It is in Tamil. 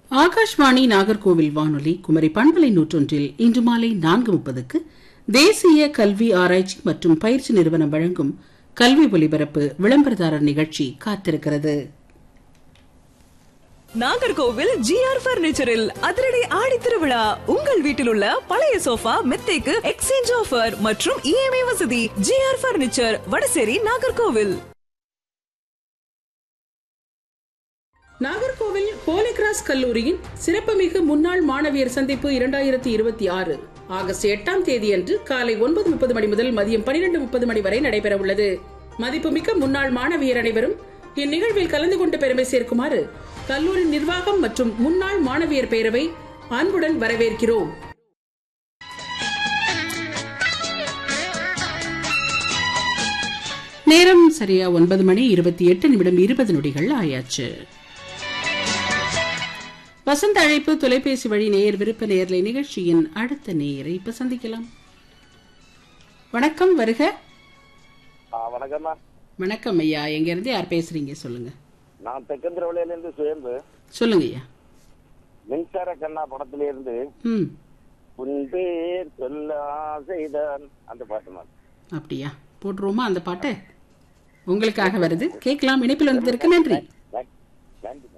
ஆகாஷ்வாணி நாகர்கோவில் வானொலி குமரி பண்பலை நூற்றொன்றில் இன்று மாலை நான்கு முப்பதுக்கு தேசிய கல்வி ஆராய்ச்சி மற்றும் பயிற்சி நிறுவனம் வழங்கும் கல்வி ஒலிபரப்பு விளம்பரதாரர் நிகழ்ச்சி காத்திருக்கிறது நாகர்கோவில் ஜிஆர் பர்னிச்சரில் அதிரடி ஆடி திருவிழா உங்கள் வீட்டில் உள்ள பழைய சோஃபா மெத்தைக்கு எக்ஸ்சேஞ்ச் ஆஃபர் மற்றும் இஎம்ஐ வசதி GR furniture Vadasery Nagercoil Nagercoil holy cross கல்லூரியின் சிறப்புமிகு முன்னாள் மாணவியர் சந்திப்பு இரண்டாயிரத்தி இருபத்தி ஆறு ஆகஸ்ட் எட்டாம் தேதியன்று காலை ஒன்பது முப்பது மணி முதல் மதியம் பனிரெண்டு முப்பது மணி வரை நடைபெற உள்ளது மதிப்புமிக்க முன்னாள் மாணவியர் அனைவரும் இந்நிகழ்வில் கலந்து கொண்டு பெருமை சேர்க்குமாறு கல்லூரி நிர்வாகம் மற்றும் முன்னாள் மாணவியர் பேரவை அன்புடன் வரவேற்கிறோம் நேரம் சரியா ஒன்பது மணி இருபத்தி எட்டு நிமிடம் இருபது நொடிகள் ஆயாச்சு வசந்த அழைப்பு தொலைபேசி வழி நேயர் விருப்ப நேயர்லை நிகழ்ச்சியின் அடுத்த நேயரை இப்ப சந்திக்கலாம் வணக்கம் வருக ஆ, வணக்கம்மா வணக்கம் ஐயா எங்க இருந்து யார் பேசுறீங்க சொல்லுங்க நான் தெக்கந்திரவளையிலேருந்து சுயம்பு சொல்லுங்க ஐயா மின்சார கண்ணா படத்திலிருந்து ம் உன் பேர் சொல்ல ஆசைதான் அந்த பாட்டுமா அப்படியா போட்டுருவோமா அந்த பாட்டு உங்களுக்காக வருது கேட்கலாம் இணைப்பில் வந்ததற்கு நன்றி நன்றி